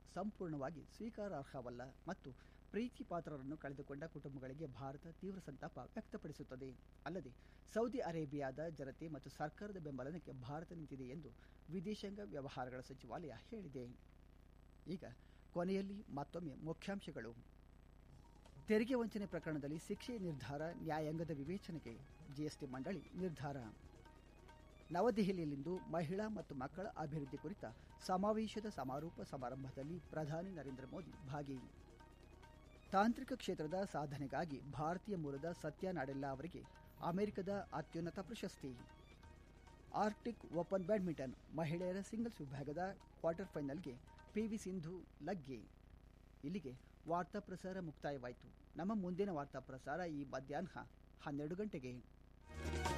ಸಂಪೂರ್ಣವಾಗಿ ಸ್ವೀಕಾರಾರ್ಹವಲ್ಲ ಮತ್ತು ಪ್ರೀತಿ ಪಾತ್ರರನ್ನು ಕಳೆದುಕೊಂಡ ಕುಟುಂಬಗಳಿಗೆ ಭಾರತ ತೀವ್ರ ಸಂತಾಪ ವ್ಯಕ್ತಪಡಿಸುತ್ತದೆ ಅಲ್ಲದೆ ಸೌದಿ ಅರೇಬಿಯಾದ ಜನತೆ ಮತ್ತು ಸರ್ಕಾರದ ಬೆಂಬಲಕ್ಕೆ ಭಾರತ ನಿಂತಿದೆ ಎಂದು ವಿದೇಶಾಂಗ ವ್ಯವಹಾರಗಳ ಸಚಿವಾಲಯ ಹೇಳಿದೆ ಈಗ ಕೊನೆಯಲ್ಲಿ ಮತ್ತೊಮ್ಮೆ ಮುಖ್ಯಾಂಶಗಳು ತೆರಿಗೆ ವಂಚನೆ ಪ್ರಕರಣದಲ್ಲಿ ಶಿಕ್ಷೆ ನಿರ್ಧಾರ ನ್ಯಾಯಾಂಗದ ವಿವೇಚನೆಗೆ ಜಿಎಸ್ಟಿ ಮಂಡಳಿ ನಿರ್ಧಾರ ನವದೆಹಲಿಯಲ್ಲಿಂದು ಮಹಿಳಾ ಮತ್ತು ಮಕ್ಕಳ ಅಭಿವೃದ್ಧಿ ಕುರಿತ ಸಮಾವೇಶದ ಸಮಾರೋಪ ಸಮಾರಂಭದಲ್ಲಿ ಪ್ರಧಾನಿ ನರೇಂದ್ರ ಮೋದಿ ಭಾಗಿ ತಾಂತ್ರಿಕ ಕ್ಷೇತ್ರದ ಸಾಧನೆಗಾಗಿ ಭಾರತೀಯ ಮೂಲದ ಸತ್ಯ ನಾಡೆಲ್ಲಾ ಅವರಿಗೆ ಅಮೆರಿಕದ ಅತ್ಯುನ್ನತ ಪ್ರಶಸ್ತಿ ಆರ್ಕ್ಟಿಕ್ ಓಪನ್ ಬ್ಯಾಡ್ಮಿಂಟನ್ ಮಹಿಳೆಯರ ಸಿಂಗಲ್ಸ್ ವಿಭಾಗದ ಕ್ವಾರ್ಟರ್ ಫೈನಲ್ಗೆ ಪಿವಿ ಸಿಂಧು ಲಗ್ಗೆ ಇಲ್ಲಿಗೆ ವಾರ್ತಾ ಪ್ರಸಾರ ಮುಕ್ತಾಯವಾಯಿತು ನಮ್ಮ ಮುಂದಿನ ವಾರ್ತಾ ಪ್ರಸಾರ ಈ ಮಧ್ಯಾಹ್ನ ಹನ್ನೆರಡು ಗಂಟೆಗೆ